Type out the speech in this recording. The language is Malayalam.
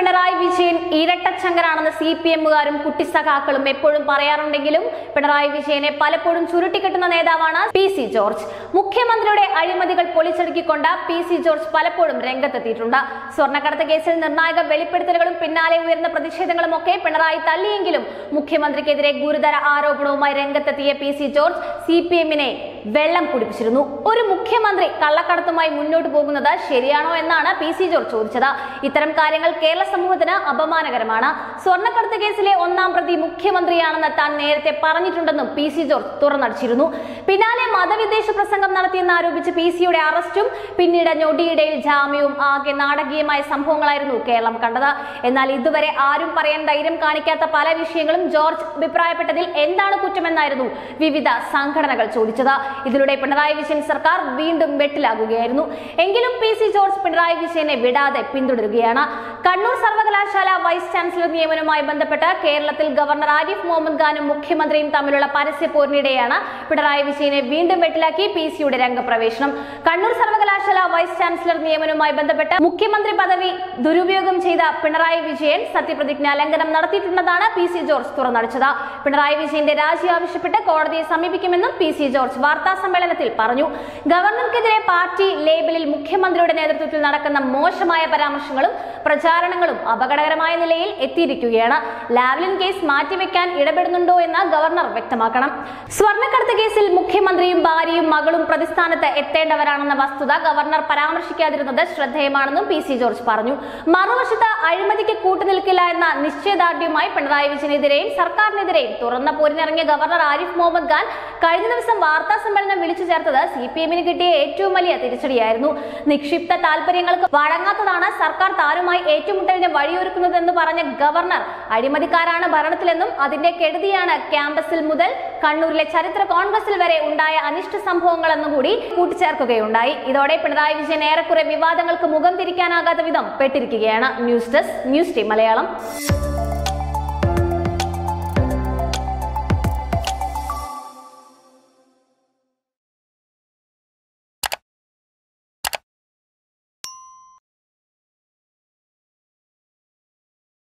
പിണറായി വിജയൻ ഇരട്ടച്ചങ്കനാണെന്ന് സി പി എമ്മുകാരും കുട്ടിസഖാക്കളും എപ്പോഴും പറയാറുണ്ടെങ്കിലും പിണറായി വിജയനെ പലപ്പോഴും ചുരുട്ടിക്കെട്ടുന്ന നേതാവാണ് പി സി ജോർജ് മുഖ്യമന്ത്രിയുടെ അഴിമതികൾ പൊളിച്ചടുക്കിക്കൊണ്ട് പി സി ജോർജ് പലപ്പോഴും രംഗത്തെത്തിയിട്ടുണ്ട് സ്വർണ്ണക്കടത്ത് കേസിൽ നിർണായക വെളിപ്പെടുത്തലുകളും പിന്നാലെ ഉയർന്ന പ്രതിഷേധങ്ങളും ഒക്കെ പിണറായി തള്ളിയെങ്കിലും മുഖ്യമന്ത്രിക്കെതിരെ ഗുരുതര ആരോപണവുമായി രംഗത്തെത്തിയ P C George C P എമ്മിനെ വെള്ളം കുടിപ്പിച്ചിരുന്നു ഒരു മുഖ്യമന്ത്രി കള്ളക്കടത്തുമായി മുന്നോട്ട് പോകുന്നത് ശരിയാണോ എന്നാണ് പി സി ജോർജ് ചോദിച്ചത് ഇത്തരം കാര്യങ്ങൾ കേരള സമൂഹത്തിന് അപമാനകരമാണ് സ്വർണ്ണക്കടത്ത് കേസിലെ ഒന്നാം പ്രതി മുഖ്യമന്ത്രിയാണെന്ന് താൻ നേരത്തെ പറഞ്ഞിട്ടുണ്ടെന്നും പി സി ജോർജ് തുറന്നടിച്ചിരുന്നു പിന്നാലെ മതവിദ്വേഷ പ്രസംഗം നടത്തിയെന്ന് ആരോപിച്ച് പി സിയുടെ അറസ്റ്റും പിന്നീട് ഞൊടിയിടയിൽ ജാമ്യവും ആകെ നാടകീയമായ സംഭവങ്ങളായിരുന്നു കേരളം കണ്ടത് എന്നാൽ ഇതുവരെ ആരും പറയാൻ ധൈര്യം കാണിക്കാത്ത പല വിഷയങ്ങളും ജോർജ് അഭിപ്രായപ്പെട്ടതിൽ എന്താണ് കുറ്റമെന്നായിരുന്നു വിവിധ സംഘടനകൾ ചോദിച്ചത് ഇതിലൂടെ പിണറായി വിജയൻ സർക്കാർ വീണ്ടും വെട്ടിലാകുകയായിരുന്നു എങ്കിലും പി സി ജോർജ് പിണറായി വിജയനെ വിടാതെ പിന്തുടരുകയാണ് കണ്ണൂർ സർവകലാശാല വൈസ് ചാൻസലർ നിയമനവുമായി ബന്ധപ്പെട്ട് കേരളത്തിൽ ഗവർണർ ആരിഫ് മുഹമ്മദ് ഖാനും മുഖ്യമന്ത്രിയും തമ്മിലുള്ള പരസ്യ പോരിനിടെയാണ് പിണറായി വിജയനെ വീണ്ടും വെട്ടിലാക്കി പി സിയുടെ രംഗപ്രവേശനം കണ്ണൂർ സർവകലാശാല വൈസ് ചാൻസലർ നിയമനവുമായി ബന്ധപ്പെട്ട് മുഖ്യമന്ത്രി പദവി ദുരുപയോഗം ചെയ്ത പിണറായി വിജയൻ സത്യപ്രതിജ്ഞാ ലംഘനം നടത്തിയിട്ടുണ്ടെന്നാണ് പി സി ജോർജ് തുറന്നടിച്ചത് പിണറായി വിജയന്റെ രാജി ആവശ്യപ്പെട്ട് കോടതിയെ സമീപിക്കുമെന്നും പി സി ജോർജ് വാർത്താ സമ്മേളനത്തിൽ പറഞ്ഞു ഗവർണർക്കെതിരെ പാർട്ടി ലേബലിൽ മുഖ്യമന്ത്രിയുടെ നേതൃത്വത്തിൽ നടക്കുന്ന മോശമായ പരാമർശങ്ങളും പ്രചാരണങ്ങളും അപകടകരമായ നിലയിൽ എത്തിയിരിക്കുകയാണ് ലാവ്ലിൻ കേസ് മാറ്റിവെക്കാൻ ഇടപെടുന്നുണ്ടോ എന്ന് ഗവർണർ വ്യക്തമാക്കണം സ്വർണ്ണക്കടത്ത് കേസിൽ മുഖ്യമന്ത്രിയും ഭാര്യയും മകളും പ്രതിസ്ഥാനത്ത് എത്തേണ്ടവരാണെന്ന വസ്തുത ഗവർണർ പരാമർശിക്കാതിരുന്നത് ശ്രദ്ധേയമാണെന്നും പി സി ജോർജ് പറഞ്ഞു മറുവശത്ത് അഴിമതിക്ക് കൂട്ടുനിൽക്കില്ല എന്ന നിശ്ചയദാർഢ്യവുമായി പിണറായി വിജയനെതിരെയും സർക്കാരിനെതിരെയും തുറന്ന പോരിനിറങ്ങിയ ഗവർണർ ആരിഫ് മുഹമ്മദ് ഖാൻ കഴിഞ്ഞ ദിവസം വാർത്താ സമ്മേളനം വിളിച്ചു ചേർത്തത് സി പി എമ്മിന് കിട്ടിയ ഏറ്റവും വലിയ തിരിച്ചടിയായിരുന്നു നിക്ഷിപ്ത താല്പര്യങ്ങൾക്ക് വഴങ്ങാത്തതാണ് സർക്കാർ താനുമായി ഏറ്റുമുട്ടലിന് വഴിയൊരുക്കുന്നതെന്ന് പറഞ്ഞ ഗവർണർ അഴിമതിക്കാരാണ് ഭരണത്തിലെന്നും അതിന്റെ കെടുതിയാണ് ക്യാമ്പസിൽ മുതൽ കണ്ണൂരിലെ ചരിത്ര കോൺഗ്രസിൽ വരെ ഉണ്ടായ അനിഷ്ട സംഭവങ്ങളെന്നും കൂടി കൂട്ടിച്ചേർക്കുകയുണ്ടായി ഇതോടെ പിണറായി വിജയൻ ഏറെക്കുറെ വിവാദങ്ങൾക്ക് മുഖം തിരിക്കാനാകാത്ത വിധം പെട്ടിരിക്കുകയാണ് news desk news team Malayalam